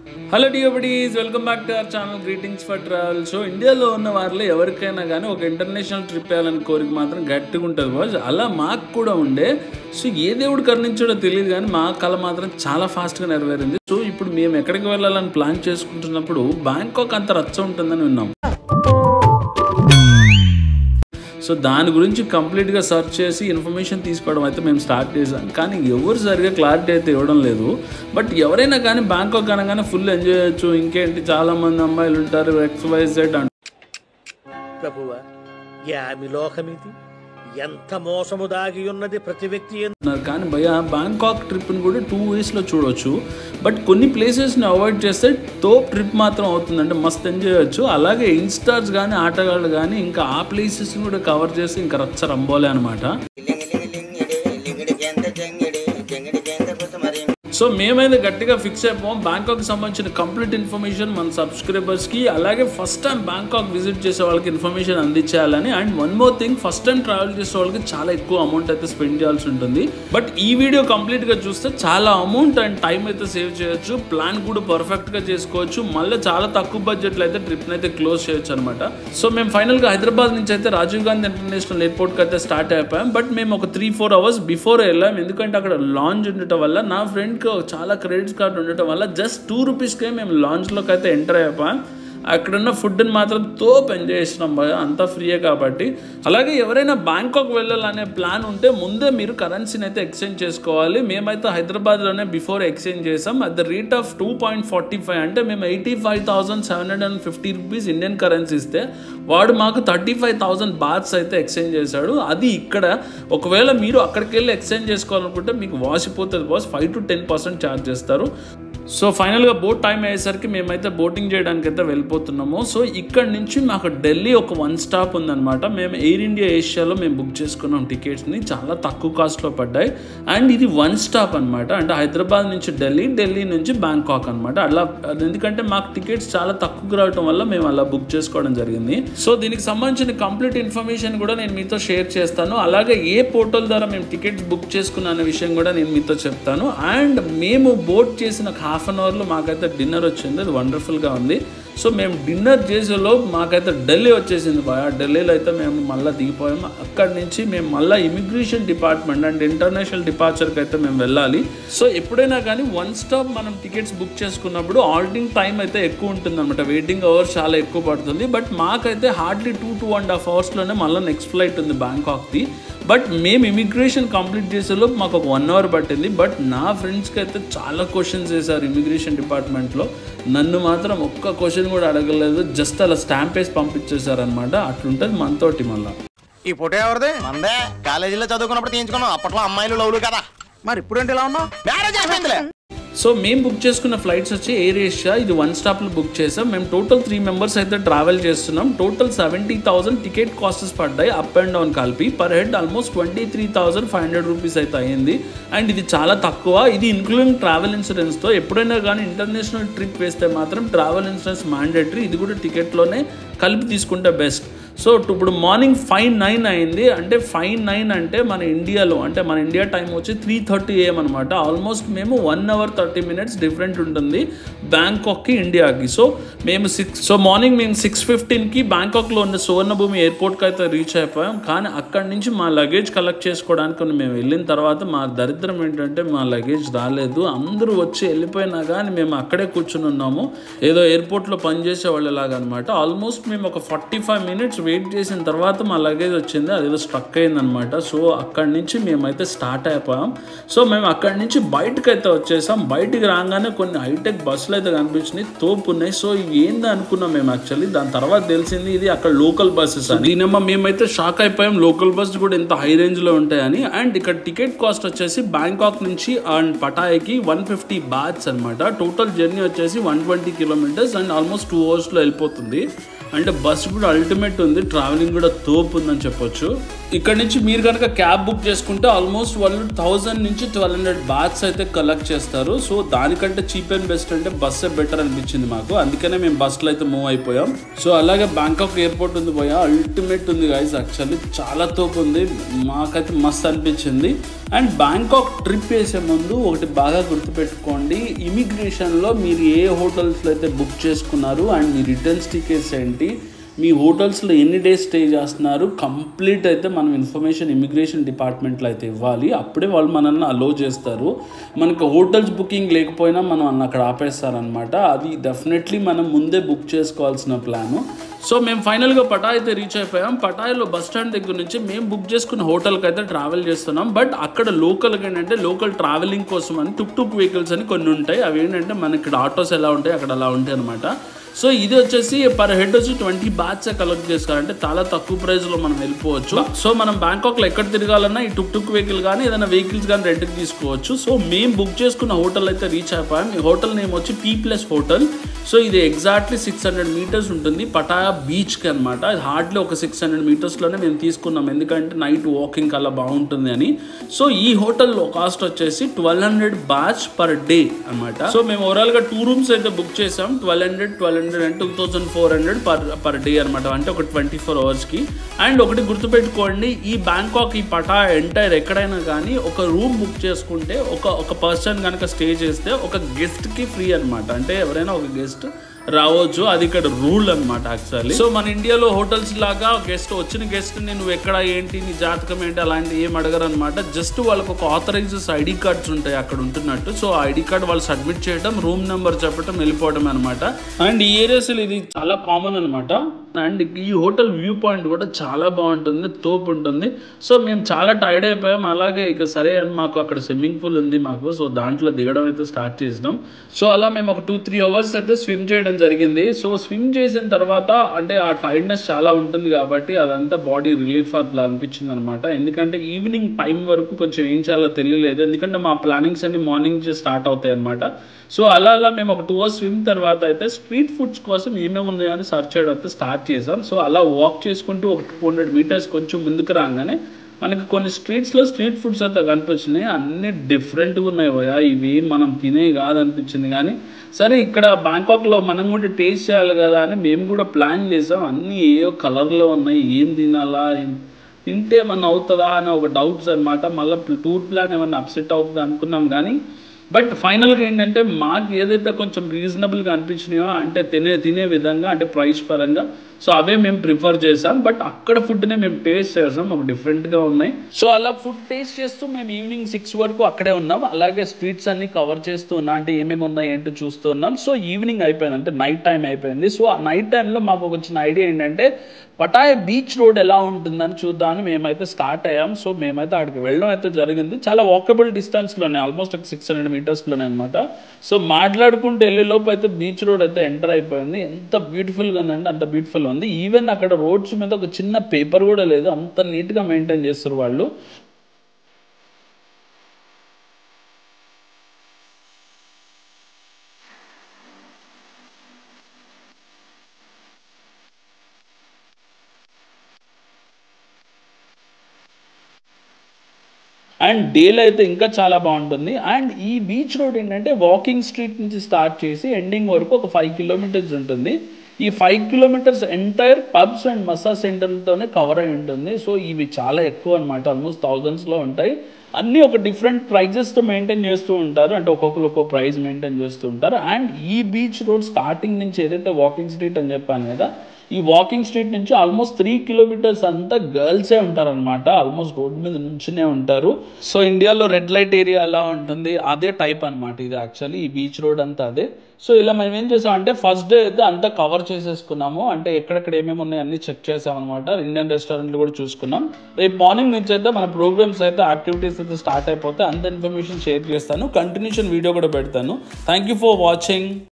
hello డియోబడీస్ welcome back to our channel greetings for travel so ఇండియాలో ఉన్న వారిలో ఎవరికైనా కానీ ఒక ఇంటర్నేషనల్ ట్రిప్ వేయాలని కోరిక మాత్రం గట్టిగా ఉంటుంది బాస్ అలా మాకు కూడా ఉండే సో ఏ దేవుడు కరుణించాడో తెలియదు కానీ మా కళ మాత్రం చాలా ఫాస్ట్గా నెరవేరింది సో ఇప్పుడు మేము ఎక్కడికి వెళ్ళాలని ప్లాన్ చేసుకుంటున్నప్పుడు బ్యాంకాక్ అంత రచ్చ ఉంటుందని విన్నాం సో దాని గురించి కంప్లీట్గా సెర్చ్ చేసి ఇన్ఫర్మేషన్ తీసుకోవడం అయితే మేము స్టార్ట్ చేసాం కానీ ఎవరు సరిగా క్లారిటీ అయితే ఇవ్వడం లేదు బట్ ఎవరైనా కానీ బ్యాంకాక్ అనగానే ఫుల్ ఎంజాయ్ చేయొచ్చు ఇంకేంటి చాలా మంది అమ్మాయిలు ఉంటారు ఎక్స్ వై జెడ్ ప్రభువ యామి లోకమిది ఎంత మోసము దాగి ఉన్నది ప్రతి వ్యక్తి ఎందు అంటున్నారు కానీ భయ బ్యాంకాక్ ట్రిప్ని కూడా టూ వేస్లో చూడొచ్చు బట్ కొన్ని ప్లేసెస్ని అవాయిడ్ చేస్తే తోప్ ట్రిప్ మాత్రం అవుతుంది అంటే మస్త్ ఎంజాయ్ చేయొచ్చు అలాగే ఇన్స్టార్స్ కానీ ఆటగాళ్ళు కానీ ఇంకా ఆ ప్లేసెస్ని కూడా కవర్ చేసి ఇంకా రచ్చ రంబోలే అనమాట సో మేమైతే గట్టిగా ఫిక్స్ అయిపోయాం బ్యాంకాక్ సంబంధించిన కంప్లీట్ ఇన్ఫర్మేషన్ మన సబ్స్క్రైబర్స్కి అలాగే ఫస్ట్ టైం బ్యాంకాక్ విజిట్ చేసే వాళ్ళకి ఇన్ఫర్మేషన్ అందించాలని and one more thing first time travel చేసే వాళ్ళకి చాలా ఎక్కువ అమౌంట్ అయితే స్పెండ్ చేయాల్సి ఉంటుంది బట్ ఈ వీడియో కంప్లీట్గా చూస్తే చాలా అమౌంట్ అండ్ టైం అయితే సేవ్ చేయొచ్చు ప్లాన్ కూడా పర్ఫెక్ట్గా చేసుకోవచ్చు మళ్ళీ చాలా తక్కువ బడ్జెట్లో అయితే ట్రిప్ని అయితే క్లోజ్ చేయొచ్చు అనమాట సో మేము ఫైనల్గా హైదరాబాద్ నుంచి అయితే రాజీవ్ గాంధీ ఇంటర్నేషనల్ ఎయిర్పోర్ట్కి అయితే స్టార్ట్ అయిపోయాం బట్ మేము ఒక త్రీ ఫోర్ అవర్స్ బిఫోర్ వెళ్ళాం ఎందుకంటే అక్కడ లాంచ్ ఉండటం వల్ల నా ఫ్రెండ్కి చాలా క్రెడిట్స్ కార్డ్ ఉండటం వల్ల జస్ట్ టూ రూపీస్కే మేము లాంచ్లోకి అయితే ఎంటర్ అయిపోయాం అక్కడున్న ఫుడ్ని మాత్రం తోపు ఎంజాయ్ చేసినాం భయ అంతా ఫ్రీయే కాబట్టి అలాగే ఎవరైనా బ్యాంకాక్ వెళ్ళాలనే ప్లాన్ ఉంటే ముందే మీరు కరెన్సీని అయితే ఎక్స్చేంజ్ చేసుకోవాలి మేమైతే హైదరాబాద్లోనే బిఫోర్ ఎక్స్చేంజ్ చేసాం at the rate of two point forty five అంటే మేము eighty five thousand seven hundred and fifty rupees Indian currency ఇస్తే వాడు మాకు థర్టీ ఫైవ్ థౌసండ్ బాత్స్ అయితే ఎక్స్చేంజ్ చేశాడు అది ఇక్కడ ఒకవేళ మీరు అక్కడికి వెళ్ళి ఎక్స్చేంజ్ చేసుకోవాలనుకుంటే మీకు వాసిపోతుంది boss five to ten percent charge చేస్తారు సో ఫైనల్గా బోట్ టైం అయ్యేసరికి మేమైతే బోటింగ్ చేయడానికి అయితే వెళ్ళిపోతున్నాము సో ఇక్కడ నుంచి మాకు ఢిల్లీ ఒక వన్ స్టాప్ ఉందన్నమాట మేము ఎయిర్ ఇండియా ఏషియాలో మేము బుక్ చేసుకున్నాం టికెట్స్ని చాలా తక్కువ కాస్ట్లో పడ్డాయి అండ్ ఇది వన్ స్టాప్ అనమాట అంటే హైదరాబాద్ నుంచి ఢిల్లీ ఢిల్లీ నుంచి బ్యాంకాక్ అనమాట అలా ఎందుకంటే మాకు టికెట్స్ చాలా తక్కువ రావడం వల్ల మేము అలా బుక్ చేసుకోవడం జరిగింది సో దీనికి సంబంధించిన కంప్లీట్ ఇన్ఫర్మేషన్ కూడా నేను మీతో షేర్ చేస్తాను అలాగే ఏ పోర్టల్ ద్వారా మేము టికెట్స్ బుక్ చేసుకున్న అనే విషయం కూడా నేను మీతో చెప్తాను అండ్ మేము బోట్ చేసిన హాఫ్ అన్ అవర్లో మాకైతే డిన్నర్ వచ్చింది అది వండర్ఫుల్గా ఉంది సో మేము డిన్నర్ చేసేలో మాకైతే ఢిల్లీ వచ్చేసింది బాగా ఢిల్లీలో అయితే మేము మళ్ళీ దిగిపోయాము అక్కడి నుంచి మేము మళ్ళీ ఇమిగ్రేషన్ డిపార్ట్మెంట్ అండ్ ఇంటర్నేషనల్ డిపార్చర్కి అయితే మేము వెళ్ళాలి సో ఎప్పుడైనా కానీ వన్ స్టాప్ మనం టికెట్స్ బుక్ చేసుకున్నప్పుడు ఆల్టింగ్ టైం అయితే ఎక్కువ ఉంటుంది అనమాట వెయిటింగ్ అవర్స్ చాలా ఎక్కువ పడుతుంది బట్ మాకైతే hardly two two and half అవర్స్లోనే మళ్ళీ నెక్స్ట్ ఫ్లైట్ ఉంది బ్యాంకాక్ది బట్ మేము ఇమిగ్రేషన్ కంప్లీట్ చేసేలోపు మాకు ఒక వన్ అవర్ పట్టింది బట్ నా ఫ్రెండ్స్కి అయితే చాలా క్వశ్చన్స్ వేశారు ఇమిగ్రేషన్ డిపార్ట్మెంట్లో నన్ను మాత్రం ఒక్క క్వశ్చన్ కూడా అడగలేదు జస్ట్ అలా స్టాంప్ వేసి పంపించేశారనమాట అట్లుంటుంది మనతోటి మళ్ళీ ఈ ఫోటో ఎవరిది మందే కాలేజీలో చదువుకున్నప్పుడు తీయించుకున్నాం అప్పట్లో అమ్మాయిలు లవ్లు కదా మరి ఇప్పుడేంటి ఇలా ఉన్నావు మ్యారేజ్ అయిపోయిందిలే సో మేము బుక్ చేసుకున్న ఫ్లైట్స్ వచ్చి ఎయిర్ ఏషియా ఇది వన్ స్టాప్లో బుక్ చేసాం మేము టోటల్ త్రీ మెంబర్స్ అయితే ట్రావెల్ చేస్తున్నాం total seventy thousand ticket costs పడ్డాయి అప్ అండ్ డౌన్ కలిపి per head almost twenty three thousand five hundred rupees అయితే అయ్యింది అండ్ ఇది చాలా తక్కువ ఇది ఇంక్లూడింగ్ ట్రావెల్ ఇన్సూరెన్స్తో ఎప్పుడైనా కానీ ఇంటర్నేషనల్ ట్రిప్ వేస్తే మాత్రం ట్రావెల్ ఇన్సూరెన్స్ మ్యాండేటరీ ఇది కూడా టికెట్లోనే కలిపి తీసుకుంటే బెస్ట్ సో ఇప్పుడు మార్నింగ్ ఫైవ్ నైన్ అయింది అంటే ఫైవ్ నైన్ అంటే మన ఇండియాలో అంటే మన ఇండియా టైం వచ్చి త్రీ థర్టీ ఏఎం అనమాట ఆల్మోస్ట్ మేము one hour thirty minutes different ఉంటుంది బ్యాంకాక్కి ఇండియాకి సో మేము సిక్స్ సో మార్నింగ్ మేము సిక్స్ ఫిఫ్టీన్కి బ్యాంకాక్లో ఉన్న సువర్ణభూమి ఎయిర్పోర్ట్కి అయితే రీచ్ అయిపోయాం కానీ అక్కడి నుంచి మా లగేజ్ కలెక్ట్ చేసుకోవడానికి మేము వెళ్ళిన తర్వాత మా దరిద్రం ఏంటంటే మా లగేజ్ రాలేదు అందరూ వచ్చి వెళ్ళిపోయినా కానీ మేము అక్కడే కూర్చుని ఉన్నాము ఏదో ఎయిర్పోర్ట్లో పనిచేసే వాళ్ళలాగా అనమాట ఆల్మోస్ట్ మేము ఒక ఫార్టీ ఫైవ్ మినిట్స్ వెయిట్ చేసిన తర్వాత మా లగేజ్ వచ్చింది అదేదో స్ట్రక్ అయిందనమాట సో అక్కడి నుంచి మేమైతే స్టార్ట్ అయిపోయాం సో మేము అక్కడి నుంచి బయటకు అయితే వచ్చేసాం బయటికి రాగానే కొన్ని హైటెక్ బస్సులు అయితే కనిపించినాయి తోపు ఉన్నాయి సో ఇవి ఏంది అనుకున్నాం మేము యాక్చువల్లీ దాని తర్వాత తెలిసింది ఇది అక్కడ లోకల్ బస్సెస్ అని దీనమ్మ మేమైతే షాక్ అయిపోయాం లోకల్ బస్ కూడా ఇంత హై రేంజ్లో ఉంటాయని అండ్ ఇక్కడ టికెట్ కాస్ట్ వచ్చేసి బ్యాంకాక్ నుంచి అండ్ పటాయికి వన్ ఫిఫ్టీ బాత్స్ అనమాట టోటల్ జర్నీ వచ్చేసి one twenty kilometres and almost two అవర్స్లో వెళ్ళిపోతుంది అంటే బస్ కూడా అల్టిమేట్ ఉంది ఉంది ట్రావెలింగ్ కూడా తోపు ఉందని చెప్పొచ్చు ఇక్కడ నుంచి మీరు కనుక క్యాబ్ బుక్ చేసుకుంటే ఆల్మోస్ట్ వాళ్ళు థౌజండ్ నుంచి ట్వెల్వ్ హండ్రెడ్ బాత్స్ అయితే కలెక్ట్ చేస్తారు సో దానికంటే చీప్ అండ్ బెస్ట్ అంటే బస్సే బెటర్ అనిపించింది మాకు అందుకనే మేము బస్సులో అయితే మూవ్ అయిపోయాం సో అలాగే బ్యాంకాక్ ఎయిర్పోర్ట్ ఉంది పోయా అల్టిమేట్ ఉంది గైస్ యాక్చువల్లీ చాలా తోపు ఉంది మాకైతే మస్తు అనిపించింది అండ్ బ్యాంకాక్ ట్రిప్ వేసే ముందు ఒకటి బాగా గుర్తుపెట్టుకోండి ఇమిగ్రేషన్లో మీరు ఏ హోటల్స్లో అయితే బుక్ చేసుకున్నారు అండ్ మీ రిటర్న్స్ టికెట్స్ ఏంటి మీ హోటల్స్లో ఎన్ని డేస్ స్టే చేస్తున్నారు కంప్లీట్ అయితే మనం ఇన్ఫర్మేషన్ ఇమిగ్రేషన్ డిపార్ట్మెంట్లో అయితే ఇవ్వాలి అప్పుడే వాళ్ళు మనల్ని అలో చేస్తారు మనకు హోటల్స్ బుకింగ్ లేకపోయినా మనం అన్న అక్కడ ఆపేస్తారనమాట అది డెఫినెట్లీ మనం ముందే బుక్ చేసుకోవాల్సిన ప్లాను సో మేము ఫైనల్గా పటాయ్ అయితే రీచ్ అయిపోయాం పటాయ్లో బస్ స్టాండ్ దగ్గర నుంచి మేము బుక్ చేసుకున్న హోటల్కి అయితే ట్రావెల్ చేస్తున్నాం బట్ అక్కడ లోకల్గా ఏంటంటే లోకల్ ట్రావెలింగ్ కోసం అని టుక్ టుక్ వెహికల్స్ అని కొన్ని ఉంటాయి అవి ఏంటంటే మనకి ఇక్కడ ఆటోస్ ఎలా ఉంటాయి అక్కడ అలా ఉంటాయి అనమాట సో ఇది వచ్చేసి పర్ హెడ్ వచ్చి ట్వంటీ బ్యాట్స్ కలెక్ట్ చేసుకోవాలంటే చాలా తక్కువ ప్రైస్లో మనం వెళ్ళిపోవచ్చు సో మనం బ్యాంకాక్లో ఎక్కడ తిరగాలన్నా ఈ టుక్ టుక్ వెహికల్ కానీ ఏదైనా వెహికల్స్ కానీ రెంట్కి తీసుకోవచ్చు సో మేము బుక్ చేసుకున్న హోటల్ అయితే రీచ్ అయిపోయాం ఈ హోటల్ నేమ్ వచ్చి పీ ప్లస్ హోటల్ సో ఇది ఎగ్జాక్ట్లీ సిక్స్ హండ్రెడ్ మీటర్స్ ఉంటుంది పటాయా బీచ్కి అనమాట ఇది హార్డ్లీ ఒక సిక్స్ హండ్రెడ్ మీటర్స్లోనే మేము తీసుకున్నాం ఎందుకంటే నైట్ వాకింగ్ అలా బాగుంటుంది అని సో ఈ హోటల్లో కాస్ట్ వచ్చేసి twelve hundred baht per day అనమాట సో మేము ఓవరాల్గా టూ రూమ్స్ అయితే బుక్ చేసాం twelve hundred twelve hundred and two thousand four hundred per per day అనమాట అంటే ఒక ట్వంటీ ఫోర్ అవర్స్కి అండ్ ఒకటి గుర్తుపెట్టుకోండి ఈ బ్యాంకాక్ ఈ పటా ఎంటైర్ ఎక్కడైనా కానీ ఒక రూమ్ బుక్ చేసుకుంటే ఒక ఒక పర్సన్ కనుక స్టే చేస్తే ఒక గెస్ట్కి ఫ్రీ అనమాట అంటే ఎవరైనా ఒక గెస్ట్ రావచ్చు అది ఇక్కడ రూల్ అనమాట యాక్చువల్లీ సో మన ఇండియాలో హోటల్స్ లాగా గెస్ట్ వచ్చిన గెస్ట్ ని నువ్వు ఎక్కడ ఏంటి నీ జాతకం ఏంటి అలాంటి ఏం అడగరు అనమాట జస్ట్ వాళ్ళకి ఒక ఆథరైజెస్ ఐడి కార్డ్స్ ఉంటాయి అక్కడ ఉంటున్నట్టు సో ఆ ఐడి కార్డ్ వాళ్ళు సబ్మిట్ చేయడం రూమ్ నెంబర్ చెప్పడం వెళ్ళిపోవడం అనమాట అండ్ ఈ ఏరియాస్ ఇది చాలా కామన్ అనమాట అండ్ ఈ హోటల్ వ్యూ పాయింట్ కూడా చాలా బాగుంటుంది తోపు ఉంటుంది సో మేము చాలా టైర్డ్ అయిపోయాం అలాగే ఇక సరే అని మాకు అక్కడ స్విమ్మింగ్ పూల్ ఉంది మాకు సో దాంట్లో దిగడం అయితే స్టార్ట్ చేసినాం సో అలా మేము ఒక టూ త్రీ అవర్స్ అయితే స్విమ్ చేయడం జరిగింది సో స్విమ్ చేసిన తర్వాత అంటే ఆ టైర్డ్నెస్ చాలా ఉంటుంది కాబట్టి అదంతా బాడీ రిలీఫ్ అట్లా అనిపించింది అనమాట ఎందుకంటే ఈవినింగ్ టైం వరకు కొంచెం ఏం చేయాలో తెలియలేదు ఎందుకంటే మా ప్లానింగ్స్ అన్ని మార్నింగ్ నుంచి స్టార్ట్ అవుతాయి అనమాట సో అలా అలా మేము ఒక టూ అవర్స్ స్విమ్ తర్వాత అయితే స్ట్రీట్ ఫుడ్స్ కోసం ఏమేమి ఉన్నాయో అని సర్చ్ చేయడం అయితే స్టార్ట్ చేసాం సో అలా వాక్ చేసుకుంటూ ఒక టూ హండ్రెడ్ మీటర్స్ కొంచెం ముందుకు రాగానే మనకి కొన్ని స్ట్రీట్స్లో స్ట్రీట్ ఫుడ్స్ అయితే కనిపించినాయి అన్ని డిఫరెంట్గా ఉన్నాయి భయ్యా ఇవి మనం తినే కాదనిపించింది కానీ సరే ఇక్కడ బ్యాంకాక్లో మనం కూడా టేస్ట్ చేయాలి కదా అని మేము కూడా ప్లాన్ చేసాం అన్నీ ఏవో కలర్లో ఉన్నాయి ఏం తినాలా ఏం- తింటే ఏమన్నా అవుతుందా అని ఒక డౌట్స్ అనమాట మళ్ళీ టూర్ ప్లాన్ ఏమన్నా అప్సెట్ అవుతుంది అనుకున్నాం కానీ బట్ ఫైనల్గా ఏంటంటే మాకు ఏదైతే కొంచెం రీజనబుల్గా అనిపించినాయో అంటే తినే తినే విధంగా అంటే ప్రైస్ పరంగా సో అవే మేము ప్రిఫర్ చేసాం బట్ అక్కడ ఫుడ్నే మేము టేస్ట్ చేసాం మాకు డిఫరెంట్గా ఉన్నాయి సో అలా ఫుడ్ టేస్ట్ చేస్తూ మేము ఈవినింగ్ సిక్స్ వరకు అక్కడే ఉన్నాం అలాగే స్ట్రీట్స్ అన్ని కవర్ చేస్తూ ఉన్నా అంటే ఏమేమి ఉన్నాయి ఏంటో చూస్తూ ఉన్నాం సో ఈవినింగ్ అయిపోయింది అంటే నైట్ టైం అయిపోయింది సో ఆ నైట్ టైంలో మాకు వచ్చిన ఐడియా ఏంటంటే పటాయ బీచ్ రోడ్ ఎలా ఉంటుందని చూద్దామని మేమైతే స్టార్ట్ అయ్యాం సో మేమైతే అక్కడికి వెళ్ళడం అయితే జరిగింది చాలా వాకబుల్ డిస్టెన్స్లోనే ఆల్మోస్ట్ ఒక సిక్స్ హండ్రెడ్ మీటర్స్లోనే అనమాట సో మాట్లాడుకుంటూ వెళ్ళే లోపు అయితే బీచ్ రోడ్ అయితే ఎంటర్ అయిపోయింది ఎంత బ్యూటిఫుల్గా ఉందంటే అంత బ్యూటిఫుల్ ఉంది ఈవెన్ అక్కడ రోడ్స్ మీద ఒక చిన్న పేపర్ కూడా లేదు అంత నీట్గా మెయింటైన్ చేస్తారు వాళ్ళు అండ్ డేలో అయితే ఇంకా చాలా బాగుంటుంది అండ్ ఈ బీచ్ రోడ్ ఏంటంటే వాకింగ్ స్ట్రీట్ నుంచి స్టార్ట్ చేసి ఎండింగ్ వరకు ఒక ఫైవ్ కిలోమీటర్స్ ఉంటుంది ఈ five kilometres entire pubs and massage సెంటర్లతోనే కవర్ అయి ఉంటుంది సో ఇవి చాలా ఎక్కువ అనమాట ఆల్మోస్ట్ థౌజండ్స్లో ఉంటాయి అన్నీ ఒక డిఫరెంట్ ప్రైజెస్తో మెయింటైన్ చేస్తూ ఉంటారు అంటే ఒక్కొక్కరు ఒక్కో ప్రైస్ మెయింటైన్ చేస్తూ ఉంటారు అండ్ ఈ బీచ్ రోడ్ స్టార్టింగ్ నుంచి ఏదైతే వాకింగ్ స్ట్రీట్ అని చెప్పాను కదా ఈ వాకింగ్ స్ట్రీట్ నుంచి ఆల్మోస్ట్ త్రీ కిలోమీటర్స్ అంతా గర్ల్సే ఉంటారనమాట ఆల్మోస్ట్ రోడ్ మీద నుంచునే ఉంటారు సో ఇండియాలో రెడ్ లైట్ ఏరియా ఎలా ఉంటుంది అదే టైప్ అనమాట ఇది యాక్చువల్లీ ఈ బీచ్ రోడ్ అంతా అదే సో ఇలా మేము ఏం చేసాం అంటే ఫస్ట్ డే అయితే అంతా కవర్ చేసేసుకున్నాము అంటే ఎక్కడెక్కడ ఏమేమి ఉన్నాయి అన్ని చెక్ చేసాం అనమాట ఇండియన్ రెస్టారెంట్లు కూడా చూసుకున్నాం రేపు మార్నింగ్ నుంచి అయితే మన ప్రోగ్రామ్స్ అయితే యాక్టివిటీస్ అయితే స్టార్ట్ అయిపోతే అంత ఇన్ఫర్మేషన్ షేర్ చేస్తాను కంటిన్యూషన్ వీడియో కూడా పెడతాను థ్యాంక్ యూ ఫర్ వాచింగ్